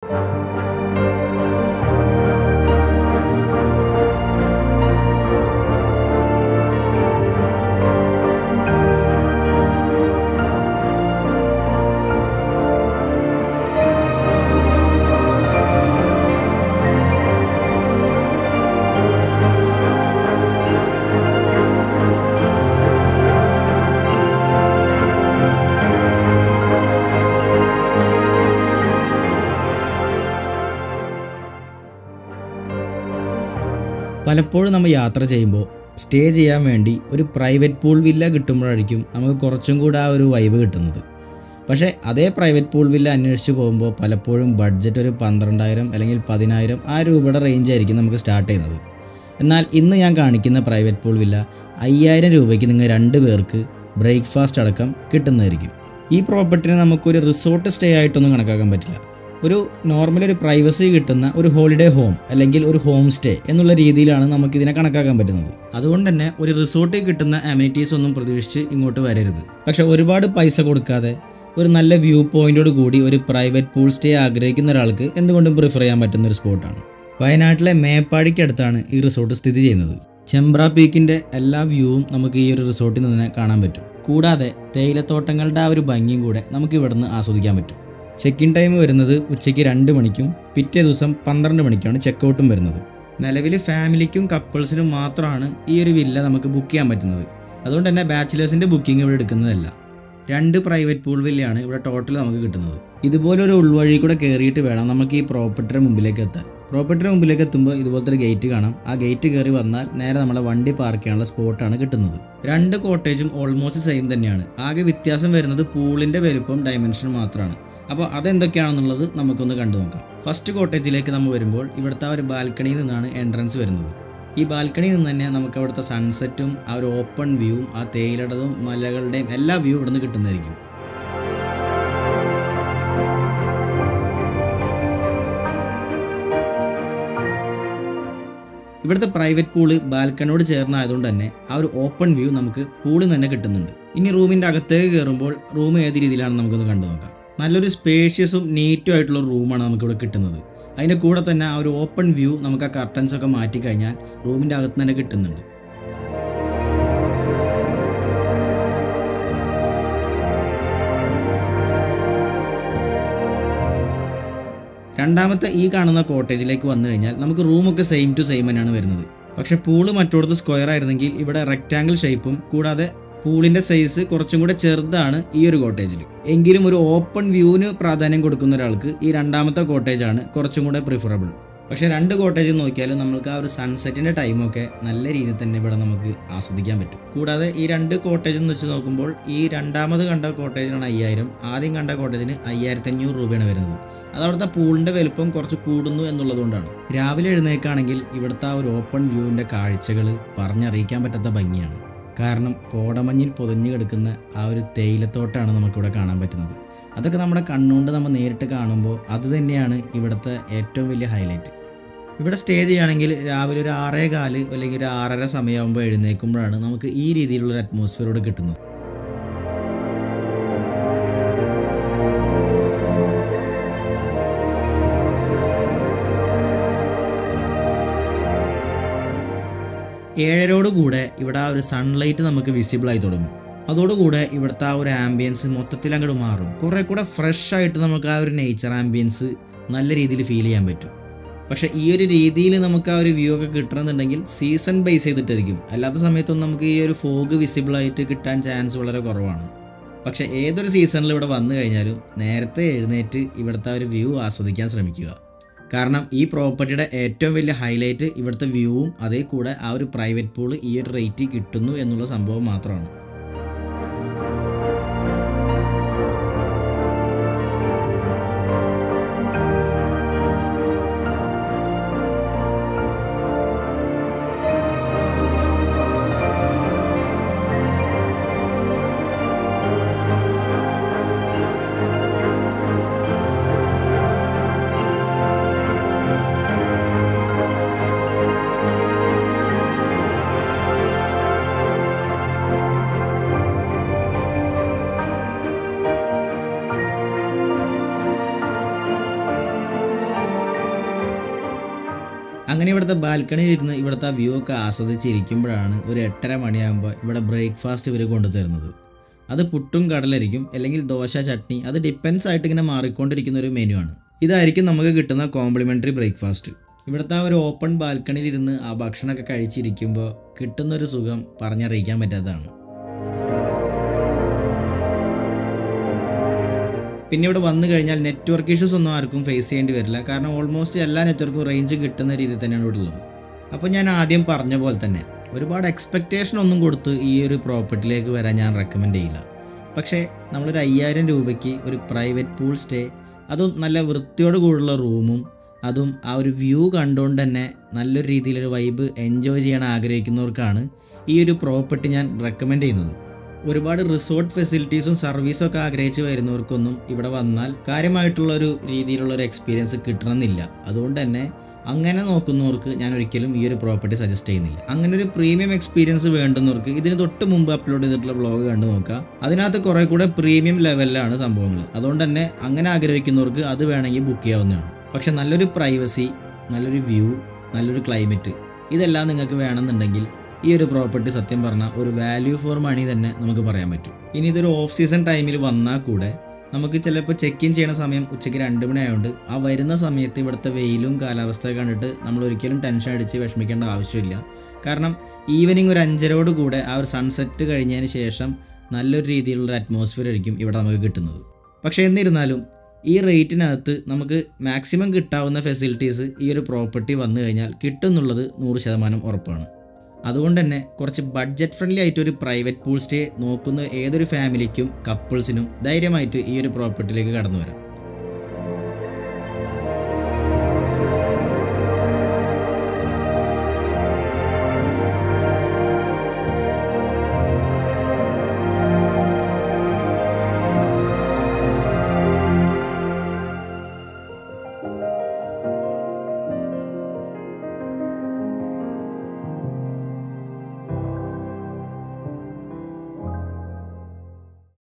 പലപ്പോഴും നമ്മൾ യാത്ര ചെയ്യുമ്പോൾ സ്റ്റേ ചെയ്യാൻ വേണ്ടി ഒരു പ്രൈവറ്റ് പൂൾ വില്ല കിട്ടുമ്പോഴായിരിക്കും നമുക്ക് കുറച്ചും കൂടെ ആ ഒരു വൈബ് കിട്ടുന്നത് പക്ഷേ അതേ പ്രൈവറ്റ് പൂൾ വില്ല അന്വേഷിച്ച് പോകുമ്പോൾ പലപ്പോഴും ബഡ്ജറ്റ് ഒരു പന്ത്രണ്ടായിരം അല്ലെങ്കിൽ പതിനായിരം ആ രൂപയുടെ റേഞ്ച് ആയിരിക്കും നമുക്ക് സ്റ്റാർട്ട് ചെയ്യുന്നത് എന്നാൽ ഇന്ന് ഞാൻ കാണിക്കുന്ന പ്രൈവറ്റ് പൂൾ വില്ല അയ്യായിരം രൂപയ്ക്ക് നിങ്ങൾ രണ്ട് പേർക്ക് ബ്രേക്ക്ഫാസ്റ്റ് അടക്കം കിട്ടുന്നതായിരിക്കും ഈ പ്രോപ്പർട്ടിനെ നമുക്കൊരു റിസോർട്ട് സ്റ്റേ ആയിട്ടൊന്നും കണക്കാക്കാൻ പറ്റില്ല ഒരു നോർമൽ ഒരു പ്രൈവസി കിട്ടുന്ന ഒരു ഹോളിഡേ ഹോം അല്ലെങ്കിൽ ഒരു ഹോം സ്റ്റേ എന്നുള്ള രീതിയിലാണ് നമുക്ക് ഇതിനെ കണക്കാക്കാൻ പറ്റുന്നത് അതുകൊണ്ട് തന്നെ ഒരു റിസോർട്ടിൽ കിട്ടുന്ന അമ്യൂണിറ്റീസ് ഒന്നും പ്രതീക്ഷിച്ച് ഇങ്ങോട്ട് വരരുത് പക്ഷെ ഒരുപാട് പൈസ കൊടുക്കാതെ ഒരു നല്ല വ്യൂ പോയിന്റോട് കൂടി ഒരു പ്രൈവറ്റ് പൂൾ സ്റ്റേ ആഗ്രഹിക്കുന്ന ഒരാൾക്ക് എന്തുകൊണ്ടും പ്രിഫർ ചെയ്യാൻ പറ്റുന്ന ഒരു സ്പോട്ടാണ് വയനാട്ടിലെ മേപ്പാടിക്കടുത്താണ് ഈ റിസോർട്ട് സ്ഥിതി ചെയ്യുന്നത് ചെമ്പ്ര പീക്കിന്റെ എല്ലാ വ്യൂവും നമുക്ക് ഈ ഒരു റിസോർട്ടിൽ നിന്ന് കാണാൻ പറ്റും കൂടാതെ തേയിലത്തോട്ടങ്ങളുടെ ആ ഒരു ഭംഗിയും കൂടെ നമുക്ക് ഇവിടുന്ന് ആസ്വദിക്കാൻ പറ്റും ചെക്ക് ഇൻ ടൈം വരുന്നത് ഉച്ചയ്ക്ക് രണ്ട് മണിക്കും പിറ്റേ ദിവസം പന്ത്രണ്ട് മണിക്കാണ് ചെക്ക് ഔട്ടും വരുന്നത് നിലവിൽ ഫാമിലിക്കും കപ്പിൾസിനും മാത്രമാണ് ഈ ഒരു വില്ല നമുക്ക് ബുക്ക് ചെയ്യാൻ പറ്റുന്നത് അതുകൊണ്ട് തന്നെ ബാച്ചിലേഴ്സിൻ്റെ ബുക്കിംഗ് ഇവിടെ എടുക്കുന്നതല്ല രണ്ട് പ്രൈവറ്റ് പൂൾ വില്ലയാണ് ഇവിടെ ടോട്ടൽ നമുക്ക് കിട്ടുന്നത് ഇതുപോലൊരു ഉൾവഴി കൂടെ കയറിയിട്ട് വേണം നമുക്ക് ഈ പ്രോപ്പർട്ടിയുടെ മുമ്പിലേക്ക് എത്താൻ പ്രോപ്പർട്ടിയുടെ മുമ്പിലേക്ക് എത്തുമ്പോൾ ഇതുപോലത്തെ ഒരു ഗേറ്റ് കാണാം ആ ഗേറ്റ് കയറി വന്നാൽ നേരെ നമ്മളെ വണ്ടി പാർക്ക് ചെയ്യാനുള്ള സ്പോട്ടാണ് കിട്ടുന്നത് രണ്ട് കോട്ടേജും ഓൾമോസ്റ്റ് സെയിം തന്നെയാണ് ആകെ വ്യത്യാസം വരുന്നത് പൂളിൻ്റെ വലുപ്പം ഡയമെൻഷനും മാത്രമാണ് അപ്പോൾ അതെന്തൊക്കെയാണെന്നുള്ളത് നമുക്കൊന്ന് കണ്ടു നോക്കാം ഫസ്റ്റ് കോട്ടേജിലേക്ക് നമ്മൾ വരുമ്പോൾ ഇവിടുത്തെ ആ ഒരു ബാൽക്കണിയിൽ നിന്നാണ് എൻട്രൻസ് വരുന്നത് ഈ ബാൽക്കണിയിൽ നിന്ന് തന്നെ നമുക്ക് അവിടുത്തെ സൺസെറ്റും ആ ഒരു ഓപ്പൺ വ്യൂവും ആ തേയിലടതും മലകളുടെയും എല്ലാ വ്യൂ ഇവിടുന്ന് കിട്ടുന്നതായിരിക്കും ഇവിടുത്തെ പ്രൈവറ്റ് പൂള് ബാൽക്കണിയോട് ചേർന്നായതുകൊണ്ട് തന്നെ ആ ഒരു ഓപ്പൺ വ്യൂ നമുക്ക് പൂളിൽ നിന്ന് തന്നെ കിട്ടുന്നുണ്ട് ഇനി റൂമിൻ്റെ അകത്തേക്ക് കയറുമ്പോൾ റൂം ഏത് രീതിയിലാണ് നമുക്കൊന്ന് കണ്ടു നോക്കാം നല്ലൊരു സ്പേഷ്യസും നീറ്റും ആയിട്ടുള്ള റൂമാണ് നമുക്കിവിടെ കിട്ടുന്നത് അതിൻ്റെ കൂടെ തന്നെ ആ ഒരു ഓപ്പൺ വ്യൂ നമുക്ക് ആ കർട്ടൻസ് ഒക്കെ മാറ്റി കഴിഞ്ഞാൽ റൂമിൻ്റെ അകത്ത് തന്നെ കിട്ടുന്നുണ്ട് രണ്ടാമത്തെ ഈ കാണുന്ന കോട്ടേജിലേക്ക് വന്നു കഴിഞ്ഞാൽ നമുക്ക് റൂമൊക്കെ സെയിം ടു സെയിം തന്നെയാണ് വരുന്നത് പക്ഷെ പൂള് മറ്റോടത്ത് സ്ക്വയർ ആയിരുന്നെങ്കിൽ ഇവിടെ റെക്റ്റാങ്കിൾ ഷേപ്പും കൂടാതെ പൂളിന്റെ സൈസ് കുറച്ചും കൂടെ ചെറുതാണ് ഈ ഒരു കോട്ടേജിൽ എങ്കിലും ഒരു ഓപ്പൺ വ്യൂവിന് പ്രാധാന്യം കൊടുക്കുന്ന ഒരാൾക്ക് ഈ രണ്ടാമത്തെ കോട്ടേജാണ് കുറച്ചും കൂടെ പ്രിഫറബിൾ പക്ഷെ രണ്ട് കോട്ടേജ് നോക്കിയാലും നമുക്ക് ആ ഒരു സൺസെറ്റിന്റെ ടൈമൊക്കെ നല്ല രീതിയിൽ തന്നെ ഇവിടെ നമുക്ക് ആസ്വദിക്കാൻ പറ്റും കൂടാതെ ഈ രണ്ട് കോട്ടേജ് എന്ന് വെച്ച് നോക്കുമ്പോൾ ഈ രണ്ടാമത് കണ്ട കോട്ടേജിനാണ് അയ്യായിരം ആദ്യം കണ്ട കോട്ടേജിന് അയ്യായിരത്തി അഞ്ഞൂറ് രൂപയാണ് വരുന്നത് അത് അവിടുത്തെ പൂളിന്റെ വലുപ്പം കുറച്ച് കൂടുന്നു എന്നുള്ളതുകൊണ്ടാണ് രാവിലെ എഴുന്നേൽക്കുകയാണെങ്കിൽ ഇവിടുത്തെ ആ ഒരു ഓപ്പൺ വ്യൂവിന്റെ കാഴ്ചകൾ പറഞ്ഞറിയിക്കാൻ പറ്റാത്ത ഭംഗിയാണ് കാരണം കോടമഞ്ഞിൽ പൊതിഞ്ഞു കിടക്കുന്ന ആ ഒരു തേയിലത്തോട്ടാണ് നമുക്കിവിടെ കാണാൻ പറ്റുന്നത് അതൊക്കെ നമ്മുടെ കണ്ണുകൊണ്ട് നമ്മൾ നേരിട്ട് കാണുമ്പോൾ അത് തന്നെയാണ് ഇവിടുത്തെ ഏറ്റവും വലിയ ഹൈലൈറ്റ് ഇവിടെ സ്റ്റേ ചെയ്യുകയാണെങ്കിൽ രാവിലെ ഒരു ആറേ കാല് അല്ലെങ്കിൽ ഒരു ആറര സമയമാകുമ്പോൾ എഴുന്നേൽക്കുമ്പോഴാണ് നമുക്ക് ഈ രീതിയിലുള്ള ഒരു അറ്റ്മോസ്ഫിയർ ഇവിടെ കിട്ടുന്നത് ഏഴരോടുകൂടെ ഇവിടെ ആ ഒരു സൺലൈറ്റ് നമുക്ക് വിസിബിൾ ആയി തുടങ്ങും അതോടുകൂടെ ഇവിടുത്തെ ആ ഒരു ആംബിയൻസ് മൊത്തത്തിൽ അങ്ങോട്ട് മാറും കുറേ കൂടെ ഫ്രഷ് ആയിട്ട് നമുക്ക് ആ ഒരു നേച്ചർ ആംബിയൻസ് നല്ല രീതിയിൽ ഫീൽ ചെയ്യാൻ പറ്റും പക്ഷേ ഈ ഒരു രീതിയിൽ നമുക്ക് ആ ഒരു വ്യൂ ഒക്കെ കിട്ടണമെന്നുണ്ടെങ്കിൽ സീസൺ ബേസ് ചെയ്തിട്ടായിരിക്കും അല്ലാത്ത സമയത്തൊന്നും നമുക്ക് ഈ ഒരു ഫോഗ് വിസിബിൾ ആയിട്ട് കിട്ടാൻ ചാൻസ് വളരെ കുറവാണ് പക്ഷേ ഏതൊരു സീസണിൽ ഇവിടെ വന്നു കഴിഞ്ഞാലും നേരത്തെ എഴുന്നേറ്റ് ഇവിടുത്തെ ആ ഒരു വ്യൂ ആസ്വദിക്കാൻ ശ്രമിക്കുക കാരണം ഈ പ്രോപ്പർട്ടിയുടെ ഏറ്റവും വലിയ ഹൈലൈറ്റ് ഇവിടുത്തെ വ്യൂവും അതേ കൂടെ ആ ഒരു പ്രൈവറ്റ് പൂൾ ഈ ഒരു റേറ്റ് കിട്ടുന്നു എന്നുള്ള സംഭവം മാത്രമാണ് അങ്ങനെ ഇവിടുത്തെ ബാൽക്കണിയിൽ ഇരുന്ന് ഇവിടുത്തെ ആ വ്യൂ ഒക്കെ ആസ്വദിച്ചിരിക്കുമ്പോഴാണ് ഒരു എട്ടര മണിയാകുമ്പോൾ ഇവിടെ ബ്രേക്ക്ഫാസ്റ്റ് ഇവർ കൊണ്ടുതരുന്നത് അത് പുട്ടും കടലായിരിക്കും അല്ലെങ്കിൽ ദോശ ചട്നി അത് ഡിപ്പെൻസ് ആയിട്ട് ഇങ്ങനെ മാറിക്കൊണ്ടിരിക്കുന്ന ഒരു മെനു ആണ് ഇതായിരിക്കും നമുക്ക് കിട്ടുന്ന കോംപ്ലിമെൻ്ററി ബ്രേക്ക്ഫാസ്റ്റ് ഇവിടുത്തെ ആ ഒരു ഓപ്പൺ ബാൽക്കണിയിൽ ഇരുന്ന് ആ ഭക്ഷണമൊക്കെ കഴിച്ചിരിക്കുമ്പോൾ കിട്ടുന്നൊരു സുഖം പറഞ്ഞറിയിക്കാൻ പറ്റാത്തതാണ് പിന്നെ ഇവിടെ വന്നു കഴിഞ്ഞാൽ നെറ്റ്വർക്ക് ഇഷ്യൂസ് ഒന്നും ആർക്കും ഫേസ് ചെയ്യേണ്ടി വരില്ല കാരണം ഓൾമോസ്റ്റ് എല്ലാ നെറ്റ്വർക്കും റേഞ്ച് കിട്ടുന്ന രീതിയിൽ തന്നെയാണ് ഇവിടെ ഉള്ളത് അപ്പോൾ ഞാൻ ആദ്യം പറഞ്ഞ പോലെ തന്നെ ഒരുപാട് എക്സ്പെക്റ്റേഷൻ ഒന്നും കൊടുത്ത് ഈ ഒരു പ്രോപ്പർട്ടിയിലേക്ക് വരാൻ ഞാൻ റെക്കമെൻഡ് ചെയ്യില്ല പക്ഷേ നമ്മളൊരു അയ്യായിരം രൂപയ്ക്ക് ഒരു പ്രൈവറ്റ് പൂൾ സ്റ്റേ അതും നല്ല വൃത്തിയോട് കൂടിയുള്ള റൂമും അതും ആ ഒരു വ്യൂ കണ്ടുകൊണ്ട് തന്നെ നല്ലൊരു രീതിയിലൊരു വൈബ് എൻജോയ് ചെയ്യാൻ ആഗ്രഹിക്കുന്നവർക്കാണ് ഈ ഒരു പ്രോപ്പർട്ടി ഞാൻ റെക്കമെൻഡ് ചെയ്യുന്നത് ഒരുപാട് റിസോർട്ട് ഫെസിലിറ്റീസും സർവീസും ഒക്കെ ആഗ്രഹിച്ച് വരുന്നവർക്കൊന്നും ഇവിടെ വന്നാൽ കാര്യമായിട്ടുള്ള ഒരു രീതിയിലുള്ള ഒരു എക്സ്പീരിയൻസ് കിട്ടണമെന്നില്ല അതുകൊണ്ട് തന്നെ അങ്ങനെ നോക്കുന്നവർക്ക് ഞാൻ ഒരിക്കലും ഈ ഒരു പ്രോപ്പർട്ടി സജസ്റ്റ് ചെയ്യുന്നില്ല അങ്ങനെ ഒരു പ്രീമിയം എക്സ്പീരിയൻസ് വേണ്ടുന്നവർക്ക് ഇതിന് തൊട്ട് മുമ്പ് അപ്ലോഡ് ചെയ്തിട്ടുള്ള വ്ളോഗ് കണ്ടു നോക്കുക അതിനകത്ത് കുറെ കൂടെ പ്രീമിയം ലെവലിലാണ് സംഭവങ്ങൾ അതുകൊണ്ട് തന്നെ അങ്ങനെ ആഗ്രഹിക്കുന്നവർക്ക് അത് വേണമെങ്കിൽ ബുക്ക് ചെയ്യാവുന്നതാണ് പക്ഷെ നല്ലൊരു പ്രൈവസി നല്ലൊരു വ്യൂ നല്ലൊരു ക്ലൈമറ്റ് ഇതെല്ലാം നിങ്ങൾക്ക് വേണമെന്നുണ്ടെങ്കിൽ ഈ ഒരു പ്രോപ്പർട്ടി സത്യം പറഞ്ഞാൽ ഒരു വാല്യൂ ഫോർ മണി തന്നെ നമുക്ക് പറയാൻ പറ്റും ഇനി ഇതൊരു ഓഫ് സീസൺ ടൈമിൽ വന്നാൽ കൂടെ നമുക്ക് ചിലപ്പോൾ ചെക്ക് ഇൻ ചെയ്യുന്ന സമയം ഉച്ചയ്ക്ക് രണ്ട് മണി ആയതുകൊണ്ട് ആ വരുന്ന സമയത്ത് ഇവിടുത്തെ വെയിലും കാലാവസ്ഥ കണ്ടിട്ട് നമ്മൾ ഒരിക്കലും ടെൻഷൻ അടിച്ച് വിഷമിക്കേണ്ട ആവശ്യമില്ല കാരണം ഈവനിങ് ഒരു അഞ്ചരയോട് കൂടെ ആ ഒരു സൺസെറ്റ് കഴിഞ്ഞതിന് ശേഷം നല്ലൊരു രീതിയിലുള്ള അറ്റ്മോസ്ഫിയർ ആയിരിക്കും ഇവിടെ നമുക്ക് കിട്ടുന്നത് പക്ഷേ എന്നിരുന്നാലും ഈ റേറ്റിനകത്ത് നമുക്ക് മാക്സിമം കിട്ടാവുന്ന ഫെസിലിറ്റീസ് ഈ ഒരു പ്രോപ്പർട്ടി വന്നു കഴിഞ്ഞാൽ കിട്ടുമെന്നുള്ളത് നൂറ് ശതമാനം ഉറപ്പാണ് അതുകൊണ്ട് തന്നെ കുറച്ച് ബഡ്ജറ്റ് ഫ്രണ്ട്ലി ആയിട്ട് ഒരു പ്രൈവറ്റ് പൂൾ സ്റ്റേ നോക്കുന്ന ഏതൊരു ഫാമിലിക്കും കപ്പിൾസിനും ധൈര്യമായിട്ട് ഈ ഒരു പ്രോപ്പർട്ടിയിലേക്ക് കടന്നു വരാം